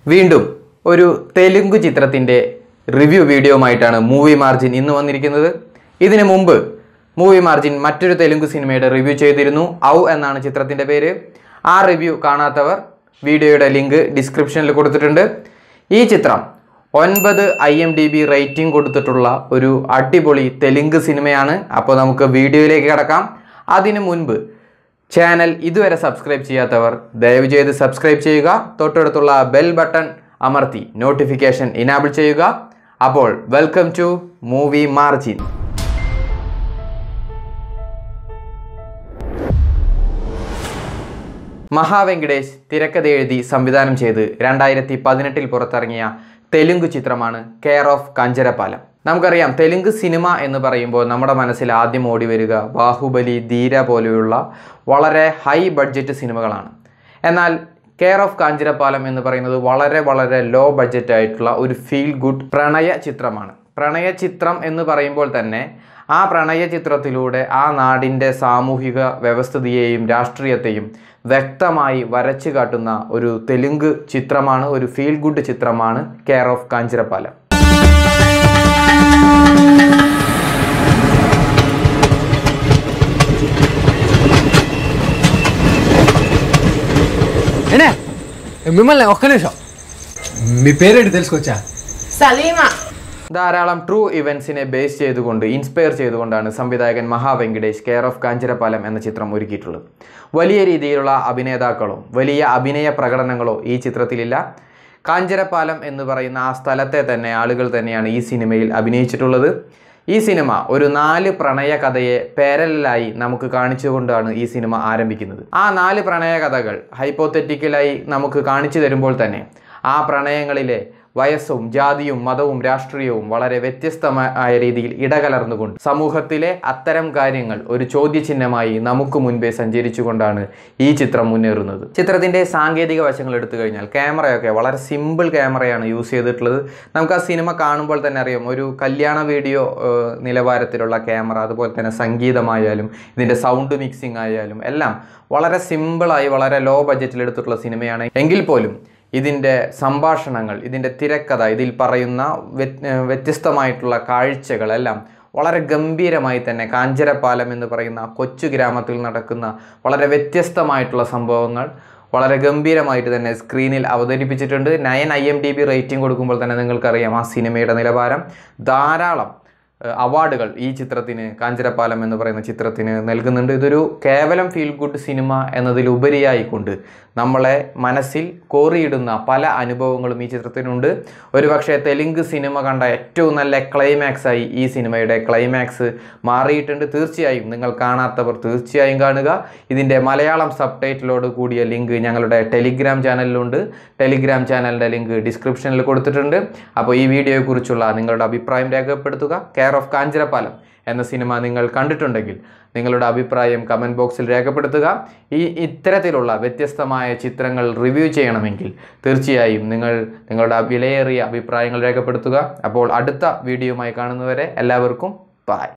വീണ്ടും ഒരു തെലുങ്ക് ചിത്രത്തിൻ്റെ റിവ്യൂ വീഡിയോയുമായിട്ടാണ് മൂവി മാർജിൻ ഇന്ന് വന്നിരിക്കുന്നത് ഇതിനു മുമ്പ് മൂവി മാർജിൻ മറ്റൊരു തെലുങ്ക് സിനിമയുടെ റിവ്യൂ ചെയ്തിരുന്നു ഔ എന്നാണ് ചിത്രത്തിൻ്റെ പേര് ആ റിവ്യൂ കാണാത്തവർ വീഡിയോയുടെ ലിങ്ക് ഡിസ്ക്രിപ്ഷനിൽ കൊടുത്തിട്ടുണ്ട് ഈ ചിത്രം ഒൻപത് I M D B rating കൊടുത്തിട്ടുള്ള ഒരു അടിപൊളി തെലുങ്ക് സിനിമയാണ് അപ്പോൾ നമുക്ക് വീഡിയോയിലേക്ക് കിടക്കാം അതിനു മുൻപ് ചാനൽ ഇതുവരെ സബ്സ്ക്രൈബ് ചെയ്യാത്തവർ ദയവ് ചെയ്ത് സബ്സ്ക്രൈബ് ചെയ്യുക തൊട്ടടുത്തുള്ള ബെൽ ബട്ടൺ അമർത്തി നോട്ടിഫിക്കേഷൻ ഇനാബിൾ ചെയ്യുക അപ്പോൾ welcome to movie margin Mahavenkatesh തിരക്കഥ എഴുതി സംവിധാനം ചെയ്ത് രണ്ടായിരത്തി പതിനെട്ടിൽ പുറത്തിറങ്ങിയ തെലുങ്ക് ചിത്രമാണ് കെയർ ഓഫ് കാഞ്ചരപ്പാലം നമുക്കറിയാം തെലുങ്ക് സിനിമ എന്ന് പറയുമ്പോൾ നമ്മുടെ മനസ്സിൽ ആദ്യം ഓടി വരിക ബാഹുബലി ധീര പോലെയുള്ള വളരെ ഹൈ ബഡ്ജറ്റ് സിനിമകളാണ് എന്നാൽ കെയർ ഓഫ് കാഞ്ചിരപ്പാലം എന്ന് പറയുന്നത് വളരെ വളരെ ലോ ബഡ്ജറ്റ് ആയിട്ടുള്ള ഒരു ഫീൽ ഗുഡ് പ്രണയ ചിത്രമാണ് പ്രണയ ചിത്രം എന്ന് പറയുമ്പോൾ തന്നെ ആ പ്രണയ ചിത്രത്തിലൂടെ ആ നാടിൻ്റെ സാമൂഹിക വ്യവസ്ഥിതിയെയും രാഷ്ട്രീയത്തെയും വ്യക്തമായി വരച്ചു കാട്ടുന്ന ഒരു തെലുങ്ക് ചിത്രമാണ് ഒരു ഫീൽ ഗുഡ് ചിത്രമാണ് കെയർ ഓഫ് കാഞ്ചിരപ്പാലം ఏనే మిమ్మల్ని ఒక్క నిమిషం మీ పేరేంటి తెలుసుకోవచ్చా സലീമ ധാരാളം ട്രൂ ഇവൻസിനെ ബേസ് ചെയ്തുകൊണ്ട് ഇൻസ്പയർ ചെയ്തുകൊണ്ടാണ് സംവിധായകൻ മഹാവെങ്കടേഷ് കെയർ ഓഫ് കാഞ്ചിരപ്പാലം എന്ന ചിത്രം ഒരുക്കിയിട്ടുള്ളത് വലിയ രീതിയിലുള്ള അഭിനേതാക്കളോ വലിയ അഭിനയ പ്രകടനങ്ങളോ ഈ ചിത്രത്തിലില്ല കാഞ്ചിരപ്പാലം എന്ന് പറയുന്ന ആ സ്ഥലത്തെ തന്നെ ആളുകൾ തന്നെയാണ് ഈ സിനിമയിൽ അഭിനയിച്ചിട്ടുള്ളത് ഈ സിനിമ ഒരു നാല് പ്രണയ കഥയെ പാരലായി നമുക്ക് കാണിച്ചുകൊണ്ടാണ് ഈ സിനിമ ആരംഭിക്കുന്നത് ആ നാല് പ്രണയ കഥകൾ ഹൈപ്പോത്തറ്റിക്കലായി നമുക്ക് കാണിച്ചു തരുമ്പോൾ തന്നെ ആ പ്രണയങ്ങളിലെ വയസ്സും ജാതിയും മതവും രാഷ്ട്രീയവും വളരെ വ്യത്യസ്തമായ രീതിയിൽ ഇടകലർന്നുകൊണ്ട് സമൂഹത്തിലെ അത്തരം കാര്യങ്ങൾ ഒരു ചോദ്യചിഹ്നമായി നമുക്ക് മുൻപേ സഞ്ചരിച്ചുകൊണ്ടാണ് ഈ ചിത്രം മുന്നേറുന്നത് ചിത്രത്തിൻ്റെ സാങ്കേതിക വശങ്ങൾ എടുത്തു കഴിഞ്ഞാൽ ക്യാമറയൊക്കെ വളരെ സിമ്പിൾ ക്യാമറയാണ് യൂസ് ചെയ്തിട്ടുള്ളത് നമുക്ക് ആ സിനിമ കാണുമ്പോൾ തന്നെ അറിയാം ഒരു കല്യാണ വീഡിയോ ഏഹ്, നിലവാരത്തിലുള്ള ക്യാമറ അതുപോലെ തന്നെ സംഗീതമായാലും ഇതിൻ്റെ സൗണ്ട് മിക്സിംഗ് ആയാലും എല്ലാം വളരെ സിമ്പിളായി വളരെ ലോ ബഡ്ജറ്റിൽ എടുത്തിട്ടുള്ള സിനിമയാണ് എങ്കിൽ പോലും ഇതിൻ്റെ സംഭാഷണങ്ങൾ ഇതിൻ്റെ തിരക്കഥ ഇതിൽ പറയുന്ന വ്യത്- ഏഹ് വ്യത്യസ്തമായിട്ടുള്ള കാഴ്ചകളെല്ലാം വളരെ ഗംഭീരമായി തന്നെ കാഞ്ചരപ്പാലം എന്ന് പറയുന്ന കൊച്ചു ഗ്രാമത്തിൽ നടക്കുന്ന വളരെ വ്യത്യസ്തമായിട്ടുള്ള സംഭവങ്ങൾ വളരെ ഗംഭീരമായിട്ട് തന്നെ സ്ക്രീനിൽ അവതരിപ്പിച്ചിട്ടുണ്ട് nine I M D B rating കൊടുക്കുമ്പോൾ തന്നെ നിങ്ങൾക്കറിയാം ആ സിനിമയുടെ നിലവാരം ധാരാളം ഏഹ് അവാർഡുകൾ ഈ ചിത്രത്തിന് കാഞ്ചരപ്പാലം എന്ന് പറയുന്ന ചിത്രത്തിന് നൽകുന്നുണ്ട് ഇതൊരു കേവലം ഫീൽ ഗുഡ് സിനിമ എന്നതിലുപരിയായിക്കൊണ്ട് നമ്മളെ മനസ്സിൽ കോറിയിടുന്ന പല അനുഭവങ്ങളും ഈ ചിത്രത്തിനുണ്ട് ഒരുപക്ഷെ തെലുങ്ക് സിനിമ കണ്ട ഏറ്റവും നല്ല ക്ലൈമാക്സ് ആയി ഈ സിനിമയുടെ ക്ലൈമാക്സ് മാറിയിട്ടുണ്ട് തീർച്ചയായും നിങ്ങൾ കാണാത്തവർ തീർച്ചയായും കാണുക ഇതിൻ്റെ മലയാളം സബ് ടൈറ്റിലോട് കൂടിയ ലിങ്ക് ഞങ്ങളുടെ ടെലിഗ്രാം ചാനലിലുണ്ട് ടെലിഗ്രാം ചാനലിൻ്റെ ലിങ്ക് ഡിസ്ക്രിപ്ഷനിൽ കൊടുത്തിട്ടുണ്ട് അപ്പോൾ ഈ വീഡിയോയെക്കുറിച്ചുള്ള നിങ്ങളുടെ അഭിപ്രായം രേഖപ്പെടുത്തുക കെയർ ഓഫ് കാഞ്ചിരപ്പാലം എന്ന സിനിമ നിങ്ങൾ കണ്ടിട്ടുണ്ടെങ്കിൽ നിങ്ങളുടെ അഭിപ്രായം കമൻറ്റ് ബോക്സിൽ രേഖപ്പെടുത്തുക ഈ ഇത്തരത്തിലുള്ള വ്യത്യസ്തമായ ചിത്രങ്ങൾ റിവ്യൂ ചെയ്യണമെങ്കിൽ തീർച്ചയായും നിങ്ങൾ നിങ്ങളുടെ വിലയേറിയ അഭിപ്രായങ്ങൾ രേഖപ്പെടുത്തുക അപ്പോൾ അടുത്ത വീഡിയോയുമായി കാണുന്നവരെ എല്ലാവർക്കും ബായ്